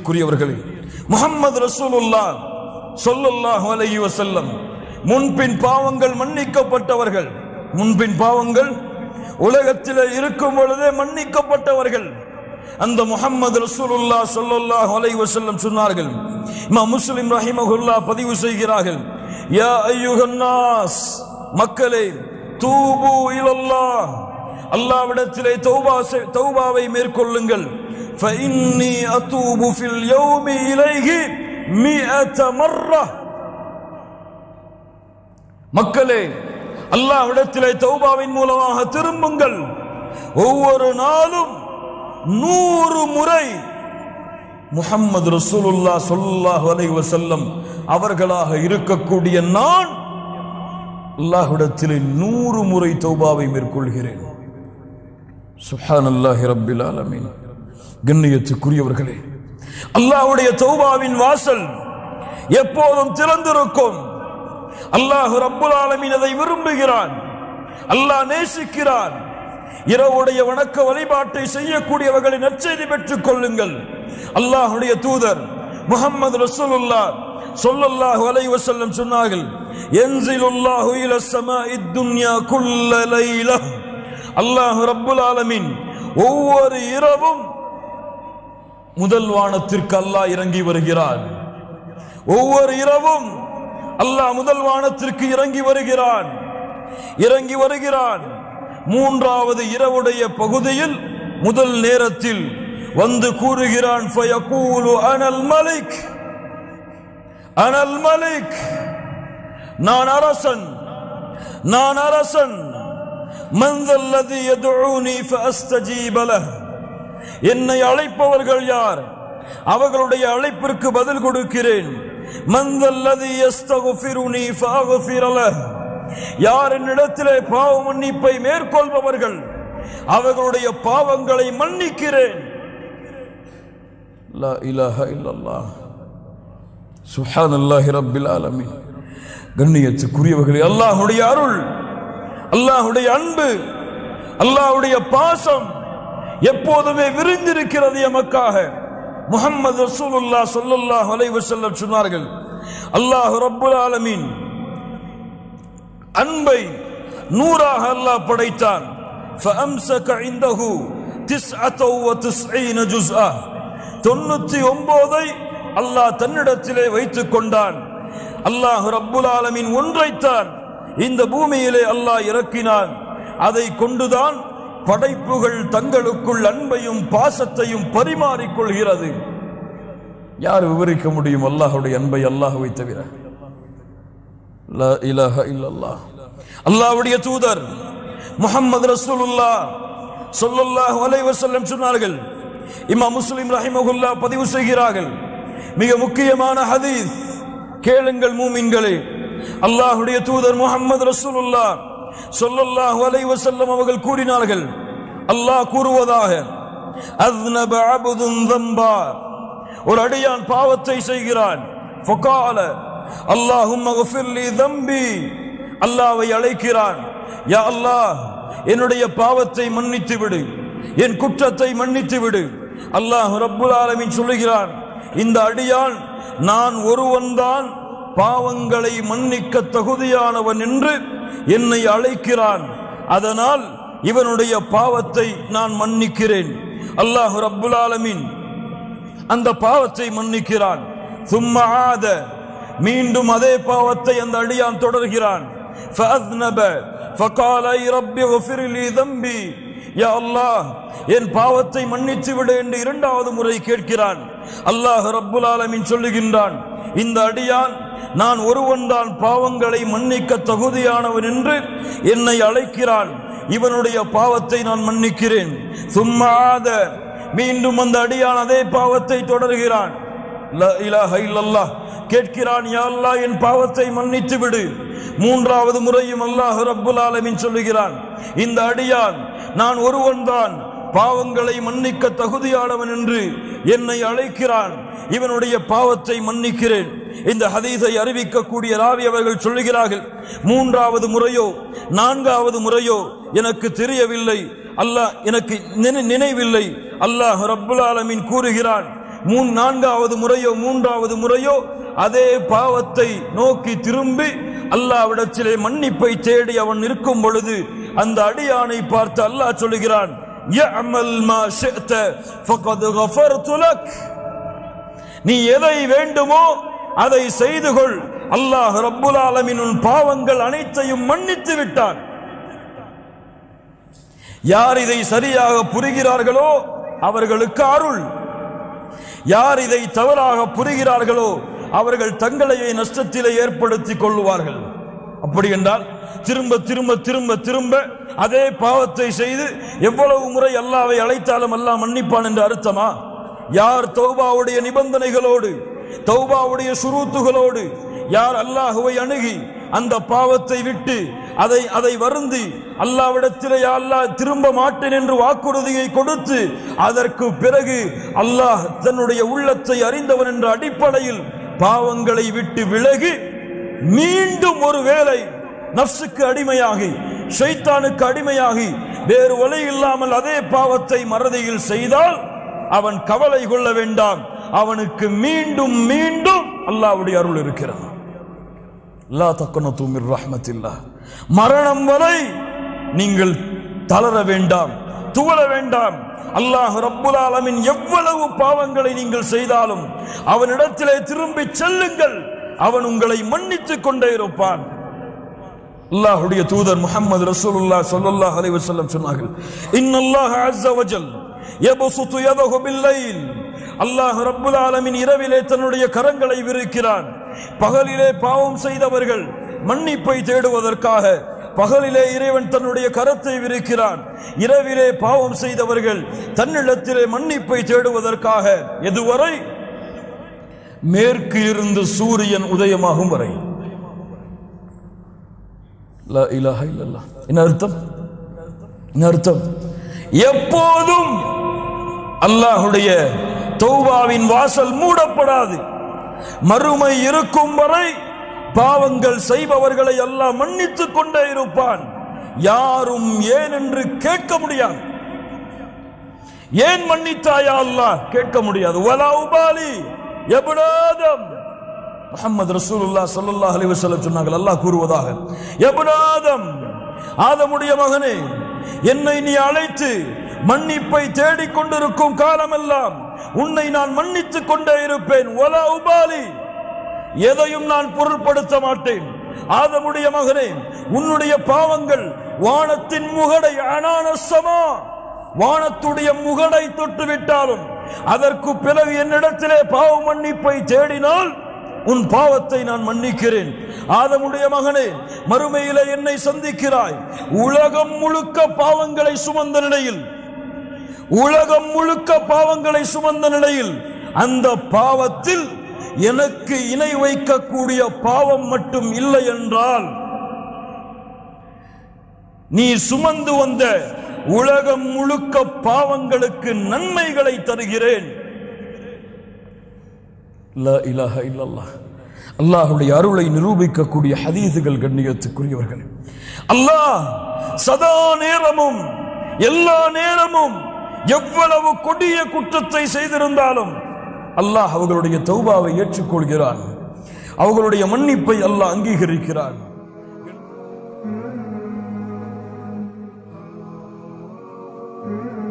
கண்ணியத்துக்குரியவர்களே முஹம்மது ரசூலுல்லா ஸல்லல்லாஹு அலைஹி வஸல்லம் முன்பின் பாவங்கள் மன்னிக்கப்பட்டவர்கள் முன்பின் பாவங்கள் உலகத்தில் இருக்கும் பொழுதே மன்னிக்கப்பட்டவர்கள் அந்த முஹம்மது ரசூலுல்லா ஸல்லல்லாஹு அலைஹி வஸல்லம் சொன்னார்கள் இமாம் முஸ்லிம் ரஹிமஹுல்லா பதிவு செய்கிறார்கள் யா அய்யுஹன் நாஸ் மக்களே தூபு இலல்லாஹ் அல்லாவிடத்திலே தௌபா செய்- தௌபாவை மேற்கொள்ளுங்கள் فإني أتوب في اليوم إليه مئة مرة மக்களே அல்லாஹ்விடத்திலே தௌபாவின் மூலமாக திரும்புங்கள் ஒவ்வொரு நாளும் நூறு முறை முஹம்மது ரசூலுல்லா ஸல்லல்லாஹு அலைஹி வஸல்லம் அவர்களாக இருக்கக்கூடிய நான் அல்லாஹ்விடத்திலே நூறு முறை தௌபாவை மேற்கொள்கிறேன் சுப்ஹானல்லாஹி ரப்பில் ஆலமீன் கண்ணியத்துக்குரியவர்களே அல்லாஹ்வுடைய தௌபாவின் வாசல் எப்போதும் திறந்திருக்கும் அல்லாஹ் ரப்புல் ஆலமீன் அதை விரும்புகிறான் அல்லாஹ் நேசிக்கிறான் இரவுடைய வணக்க வழிபாட்டை செய்யக்கூடியவர்களை நற்செய்தி பெற்றுக் கொள்ளுங்கள் அல்லாஹ்வுடைய தூதர் முஹம்மது ரசூலுல்லாஹ் ஸல்லல்லாஹு அலைஹி வஸல்லம் சொன்னார்கள் யன்சிலுல்லாஹு இல ஸமாஇத் துன்யா குல்ல லைலா அல்லாஹ் ரப்புல் ஆலமீன் ஒவ்வொரு இரவும் முதல் வானத்திற்கு அல்லாஹ் இறங்கி வருகிறான் ஒவ்வொரு இரவும் அல்லாஹ் முதல் வானத்திற்கு இறங்கி வருகிறான் இறங்கி வருகிறான் மூன்றாவது இரவுடைய பகுதியில் முதல் நேரத்தில் வந்து கூறுகிறான் ஃபயகூலு அனல் மலிக் அனல் மலிக் நான் அரசன் நான் அரசன் மந்தல்லதி யதுஊனி ஃபஅஸ்தஜீப லஹ் என்னை அழைப்பவர்கள் யார் அவர்களுடைய அழைப்பிற்கு பதில் கொடுக்கிறேன் மந்தல்லதி யஸ்தகுஃபிருனி ஃபஅக்ஃபிர லஹ் யார் என்னிடத்திலே பாவ மன்னிப்பை மேற்கொள்பவர்கள் அவர்களுடைய பாவங்களை மன்னிக்கிறேன் லா இலாஹ இல்லல்லாஹ் சுப்ஹானல்லாஹி ரப்பில் ஆலமீன் கண்ணியத்துக்குரியவர்களே அல்லாஹ்வுடைய அருள் அல்லாஹ்வுடைய அன்பு அல்லாஹ்வுடைய பாசம் எப்போதுமே விரிந்திருக்கிறது எமக்காக முஹம்மது ரசூலுல்லாஹ் ஸல்லல்லாஹு அலைஹி வஸல்லம் சொன்னார்கள் அல்லாஹ் ரப்புல் ஆலமீன் அன்பை நூறாக அல்லாஹ் படைத்தான் فأمسك عنده تسعة وتسعين جزءا தொண்ணூத்தி ஒன்பதை அல்லாஹ் தன்னிடத்திலே வைத்துக் கொண்டான் அல்லாஹ் ரப்புல் ஆலமீன் ஒன்றைத்தான் இந்த பூமியிலே அல்லாஹ் இறக்கினான் அதை கொண்டுதான் படைப்புகள் தங்களுக்குள் அன்பையும் பாசத்தையும் பரிமாறிக் கொள்கிறது யார் விவரிக்க முடியும் அல்லாஹ்வுடைய அன்பை அல்லாஹ்வை தவிர லா இலாஹ இல்லல்லாஹ் அல்லாஹ்வுடைய தூதர் முஹம்மது ரசூலுல்லாஹ் ஸல்லல்லாஹு அலைஹி வஸல்லம் சொன்னார்கள் இமாம் முஸ்லிம் ரஹிமஹுல்லா பதிவு செய்கிறார்கள் மிக முக்கியமான ஹதீஸ் கேளுங்கள் மூமின்களே அல்லாஹ்வுடைய தூதர் முஹம்மது ரசூலுல்லாஹ் ஸல்லல்லாஹு அலைஹி வஸல்லம் அவர்கள் கூறினார்கள் அல்லாஹ் கூறுவதாக அஸ்னப அப்துன் ذنبا ஒரு அடியான் பாவத்தை செய்கிறான் ஃபகால அல்லாஹும்ம கஃபிர் லி ذنبي அல்லாஹ்வை அழைக்கிறான் யா அல்லாஹ் என்னுடைய பாவத்தை மன்னித்து விடு என் குற்றத்தை மன்னித்து விடு அல்லாஹ் ரப்புல் ஆலமீன் சொல்லுகிறான் இந்த அடியான் நான் ஒருவன்தான் பாவங்களை மன்னிக்க தகுதியானவன் என்று என்னை அழைக்கிறான் அதனால் இவனுடைய பாவத்தை நான் மன்னிக்கிறேன் அல்லாஹ் ரப்புல் ஆலமீன் அந்த பாவத்தை மன்னிக்கிறான் சும்மா ஆத மீண்டும் அதே பாவத்தை அந்த அடியான் தொடர்கிறான் فأذنب فقال أي رب اغفر لي ذنبي யா அல்லாஹ் என் பாவத்தை மன்னித்து விடு என்று இரண்டாவது முறை கேட்கிறான் அல்லாஹ் ரப்புல் ஆலமீன் சொல்லுகின்றான் இந்த அடியான் நான் ஒருவன்தான் பாவங்களை மன்னிக்க தகுதியானவன் என்று என்னை அழைக்கிறான் இவனுடைய பாவத்தை நான் மன்னிக்கிறேன் சும்மாத மீண்டும் அந்த அடியான் அதே பாவத்தை தொடர்கிறான் லா இலாஹ இல்லல்லாஹ் கேட்கிறான் யா அல்லாஹ் என் பாவத்தை மன்னித்து விடு மூன்றாவது முறையும் அல்லாஹ் ரப்புல் ஆலமீன் சொல்லுகிறான் இந்த அடியான் நான் ஒருவன்தான் பாவங்களை மன்னிக்க தகுதியானவன் என்று என்னை அழைக்கிறான் இவனுடைய பாவத்தை மன்னிக்கிறேன் இந்த ஹதீஸை அறிவிக்கக்கூடிய ராவி அவர்கள் சொல்லுகிறார்கள் மூன்றாவது முறையோ நான்காவது முறையோ எனக்கு தெரியவில்லை அல்லாஹ் எனக்கு நினை- நினைவில்லை அல்லாஹ் ரப்புல் ஆலமீன் கூறுகிறான் மூன் நான்காவது முறையோ மூன்றாவது முறையோ அதே பாவத்தை நோக்கி திரும்பி அல்லாவிடத்திலே மன்னிப்பை தேடி அவன் இருக்கும் பொழுது அந்த அடியானை பார்த்து அல்லாஹ் சொல்லுகிறான் "யஅமல் மா ஷிஅத ஃபகத் கஃபர்து லக்." நீ எதை வேண்டுமோ அதை செய்து கொள் அல்லாஹ் ரப்புல் ஆலமீன் உன் பாவங்கள் அனைத்தையும் மன்னித்து விட்டான் யார் இதை சரியாக புரிகிறார்களோ அவர்களுக்கு அருள் யார் இதை தவறாக புரிகிறார்களோ அவர்கள் தங்களையே நஷ்டத்திலே ஏற்படுத்திக் கொள்வார்கள் அப்படி என்றால் திரும்ப திரும்ப திரும்ப திரும்ப அதே பாவத்தை செய்து எவ்வளவு முறை அல்லாவை அழைத்தாலும் அல்லாஹ் மன்னிப்பான் என்று அர்த்தமா யார் தௌபாவுடைய நிபந்தனைகளோடு தௌபாவுடைய சுரூத்துகளோடு யார் அல்லாஹுவை அணுகி அந்த பாவத்தை விட்டு அதை அதை வருந்தி அல்லாவிடத்திலே யா அல்லாஹ் திரும்ப மாட்டேன் என்று வாக்குறுதியை கொடுத்து அதற்கு பிறகு அல்லாஹ் தன்னுடைய உள்ளத்தை அறிந்தவன் என்ற அடிப்படையில் பாவங்களை விட்டு விலகி மீண்டும் ஒரு வேளை நப்சுக்கு அடிமையாகி ஷைத்தானுக்கு அடிமையாகி வேறு வழி இல்லாமல் அதே பாவத்தை மறதியில் செய்தால் அவன் கவலை கொள்ள வேண்டாம் அவனுக்கு மீண்டும் மீண்டும் அல்லாஹ்வுடைய அருள் இருக்கிறது லா தக்கனத்து மிர் ரஹ்மத்தில்லாஹ் மரணம் வரை நீங்கள் தளர வேண்டாம் துவள வேண்டாம் அல்லாஹ் ரப்புல் ஆலமின் எவ்வளவு பாவங்களை நீங்கள் செய்தாலும் அவனிடத்திலே திரும்பி செல்லுங்கள் அவன் உங்களை மன்னித்துக் கொண்டே இருப்பான் அல்லாஹ்வுடைய தூதர் முஹம்மது ரசூலுல்லாஹ் ஸல்லல்லாஹு அலைஹி வஸல்லம் சொன்னார்கள் இன்னல்லாஹ அஸ்ஸ வஜல் யபசுது யதஹு பில்லைல் அல்லாஹ் ரப்புல் ஆலமின் இரவிலே தன்னுடைய கரங்களை விரிக்கிறான் பகலிலே பாவம் செய்தவர்கள் மன்னிப்பை தேடுவதற்காக பகலிலே இறைவன் தன்னுடைய கரத்தை விரிக்கிறான் இரவிலே பாவம் செய்தவர்கள் தன்னிடத்திலே மன்னிப்பை தேடுவதற்காக எதுவரை மேற்கு இருந்து சூரியன் உதயமாகும் வரை லா இலாஹ இல்லல்லாஹ். என்ன அர்த்தம் என்ன அர்த்தம் எப்போதும் அல்லாஹுடைய தௌபாவின் வாசல் மூடப்படாது மறுமை இருக்கும் வரை பாவங்கள் செய்பவர்களை அல்லாஹ் மன்னித்துக் கொண்டே இருப்பான் யாரும் ஏன் என்று கேட்க முடியாது ஏன் மன்னித்தாயா அல்லாஹ் கேட்க முடியாது வலா உபாலி எபுனாதம் முஹம்மது ரசூலுல்லாஹ் ஸல்லல்லாஹு அலைஹி வஸல்லம் சொன்னார்கள் அல்லாஹ் கூறுவதாக எபுனாதம் ஆதமுடைய மகனே என்னை நீ அழைத்து மன்னிப்பை தேடிக் கொண்டிருக்கும் காலமெல்லாம் உன்னை நான் மன்னித்துக் கொண்டே இருப்பேன் வலா உபாலி எதையும் நான் பொருட்படுத்த மாட்டேன் ஆதமுடைய மகனே உன்னுடைய பாவங்கள் வானத்தின் முகடை அனானசமா வானத்துடைய முகடை தொட்டு விட்டாலும் அதற்கு பிறகு என்னிடத்திலே பாவ மன்னிப்பை தேடினால் உன் பாவத்தை நான் மன்னிக்கிறேன் ஆதமுடைய மகனே மறுமையிலே என்னை சந்திக்கிறாய் உலகம் முழுக்க பாவங்களை சுமந்த நிலையில் உலகம் முழுக்க பாவங்களை சுமந்த நிலையில் அந்த பாவத்தில் எனக்கு இணை வைக்கக்கூடிய பாவம் மட்டும் இல்லை என்றால் நீ சுமந்து வந்த உலகம் முழுக்க பாவங்களுக்கு நன்மைகளை தருகிறேன் லா இலாஹ இல்லல்லாஹ் அல்லாஹ்வுடைய அருளை நிரூபிக்கக்கூடிய ஹதீதுகள் கண்ணியத்துக்குரியவர்கள் அல்லாஹ் சதா நேரமும் எல்லா நேரமும் எவ்வளவு கொடிய குற்றத்தை செய்திருந்தாலும் அல்லாஹ் அவர்களுடைய தௌபாவை ஏற்றுக்கொள்கிறான் அவர்களுடைய மன்னிப்பை அல்லாஹ் அங்கீகரிக்கிறான் Thank you.